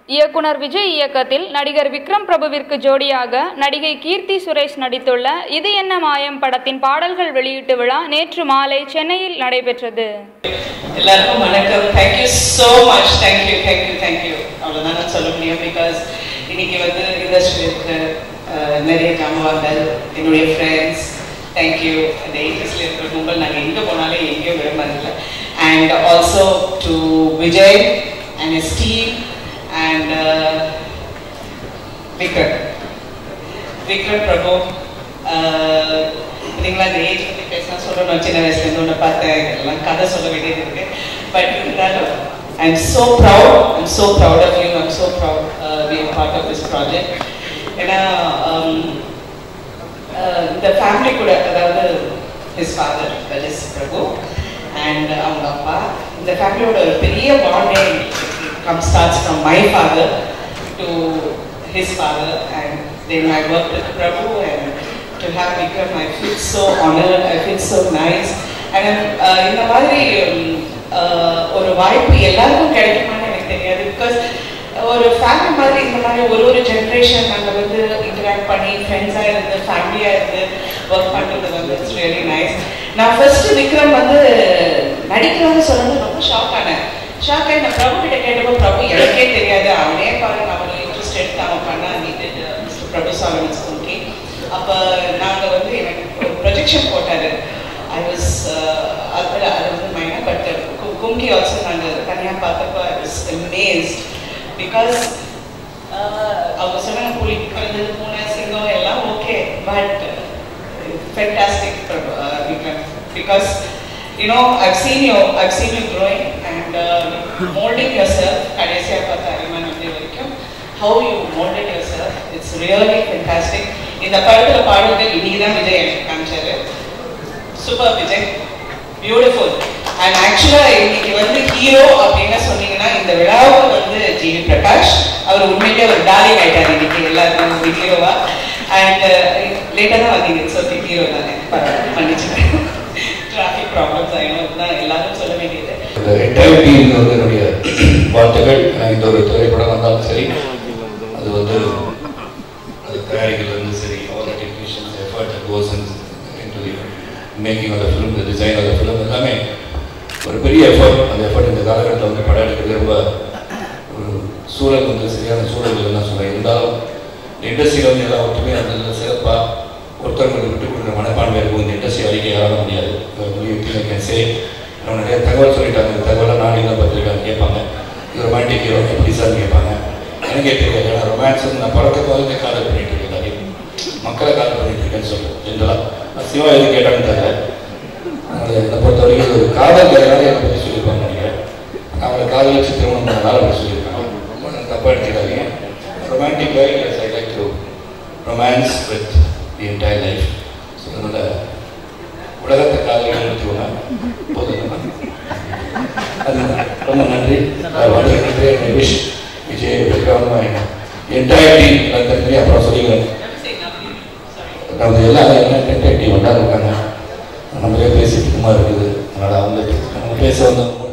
இயக்குனர் விஜய் இயக்கத்தில் நடிகர் விக்ரம் பிரபுவிற்கு ஜோடியாக நடிகை கீர்த்தி சுரேஷ் நடித்துள்ள இது என்ன மாயம் படத்தின் பாடல்கள் வெளியீட்டு விழா நேற்று மாலை சென்னையில் நடைபெற்றது எல்லாருக்கும் வணக்கம் thank you so much thank you thank you thank you அவ்வளோதான் நான் சொல்ல முடியும் பிகாஸ் இன்னைக்கு வந்து இண்டஸ்ட்ரியில் இருக்கிற அஹ், நிறைய ஜாமவான்கள் என்னுடைய ஃப்ரெண்ட்ஸ் தேங்க்யூ அந்த எயிட்டிஸில் இருக்கிற கும்பல் நாங்கள் எங்கே போனாலும் எங்கேயும் விட மாதிரில and also to Vijay and S team and Vikram Vikram Prabhu ஆஹ், நீங்களா அந்த ஏஜ் பற்றி பேசினா சொல்லணும் சின்ன வயசுலேருந்து ஒன்று பார்த்தேன் எல்லாம் கதை சொல்ல வேண்டியது இருக்கு பட் இருந்தாலும் I am so proud I'm so proud of you I'm so proud be part of this project ஏன்னா um, ஆஹ், இந்த ஃபேமிலி கூட அதாவது his father that is Prabhu and அவங்க அப்பா இந்த ஃபேமிலியோட ஒரு பெரிய பாண்டே come starts from my father to his father and then I worked with Prabhu and to have Vikram I feel so honored, I feel so nice and uh, இந்த மாதிரி um, uh, ஒரு வாய்ப்பு எல்லாருக்கும் கிடைக்குமான்னு எனக்கு தெரியாது பிகாஸ் ஒரு family மாதிரி இந்த மாதிரி ஒரு ஒரு ஜென்ரேஷன் நாங்கள் வந்து இன்டராக்ட் பண்ணி ஃப்ரெண்ட்ஸாக இருந்து ஃபேமிலியாக இருந்து ஒர்க் பண்ணுறது வந்து இட்ஸ் ரியலி நைஸ் நான் ஃபர்ஸ்ட் விக்ரம் வந்து நடிக்கிறான்னு சொன்னது ரொம்ப ஷாக் ஆனேன் ஷாக் ஆகி நான் பிரபு கிட்ட கேட்டப்போ பிரபு எனக்கே தெரியாது அவனே பாருங்க அவனுக்கு இன்ட்ரெஸ்ட் எடுத்து அவன் பண்ணா நீட்டு மிஸ்டர் பிரபு சாலமன்ஸ் கும்கி அப்போ நாங்கள் வந்து எனக்கு ஒரு ப்ரொஜெக்ஷன் போட்டாரு ஐ வாஸ் அதில் அது வந்து மைனா பட் கும்கி ஆல்சோ நாங்கள் தனியாக பார்த்தப்போ ஐ வாஸ் அமேஸ்ட் பிகாஸ் அவங்க சொன்னாங்க புலி பிறந்தது பூனை சிங்கம் எல்லாம் okay but fantastic Vikram because you know I've seen you I've seen you growing and uh, molding yourself கடைசியாக பார்த்த அரிமான் வந்து வரைக்கும் how you molded yourself it's really fantastic இந்த படத்துல பாடல்கள் இன்னைக்கு தான் விஜய் எனக்கு காமிச்சாரு சூப்பர் விஜய் பியூட்டிஃபுல் அண்ட் ஆக்சுவலாக இன்னைக்கு வந்து ஹீரோ அப்படின்னு சொன்னீங்கன்னா இந்த விழாவுக்கு வந்து ஜிவி பிரகாஷ் அவர் உண்மையிலேயே ஒரு டார்லிங் ஆயிட்டார் இன்னைக்கு எல்லாருக்கும் ஹீரோவா அண்ட் லேட்டாக தான் வந்தீங்க சொல்லி ஹீரோ தானே பரவாயில்ல மன்னிச்சுக்கிறேன் டிராஃபிக் ப்ராப்ளம்ஸ் ஆகிடும் தான் எல்லாரும் சொல்ல வேண்டியது இந்த என்டையர் டீம் வந்து என்னுடைய வாழ்த்துக்கள் எனக்கு இந்த ஒரு திரைப்படம் வந்தாலும் சரி அது வந்து அது தயாரிகள் இருந்து சரி all the technicians effort goes into the making of the film the design of the film எல்லாமே ஒரு பெரிய எஃபர்ட் அந்த எஃபர்ட் இந்த காலகட்டத்தில் வந்து படம் எடுக்கிறது ரொம்ப ஒரு சூழல் வந்து சரியான சூழல் தான் சொல்லுவேன் இருந்தாலும் இண்டஸ்ட்ரியில் வந்து எல்லாம் ஒற்றுமையாக இருந்தது சிறப்பாக ஒருத்தருக்கு விட்டு கொடுக்குற மனப்பான்மை இருக்கும் இந்த இண்டஸ்ட்ரி வரைக்கும் யாரால முடியாது கேன் சே நம்ம நிறைய தகவல் சொல்லிட்டாங்க இந்த தகவலாம் நாளைக்கு தான் பத்திரிக்காங்க கேட்பாங்க இது ரொமான்டிக் ஹீரோ எப்படி சார் கேட்பாங்க எனக்கே தெரியாது ஏன்னா ரொமான்ஸ் வந்து நான் படத்துக்கு வந்து காதல் பண்ணிட்டு இருக்கேன் நிறைய மக்களை காதல் பண்ணிட்டு இருக்கேன்னு சொல்லுவேன் ஜென்ரலாக சிவா எது கேட்டான்னு தெரியல அதனால என்னை பொறுத்த வரைக்கும் இது ஒரு காதல் கதையாக என்னை பற்றி சொல்லியிருப்பாங்க நினைக்கிறேன் அவங்களை காதலிச்சு திருமணம் பண்ணனால அப்படி சொல்லியிருக்காங்க ஒன்றும் தப்பாக எடுத்துக்காதீங்க romantic life yes I like to romance with the entire life so அதனால உலகத்தை காதலிகள் எடுத்துக்கோங்க போதும் அது ரொம்ப நன்றி வந்து நன்றி wish Vijay Vikram entire team எல்லாம் தெரிஞ்சு அப்புறம் சொல்லிக்கிறேன் நம்ம எல்லாம் என்ன என்டையர் டீம் ஒன்றா இருக்காங்க நம்மளே பேசிட்டு சும்மா இருக்குது அதனால் அவங்க நம்ம பேச வந்த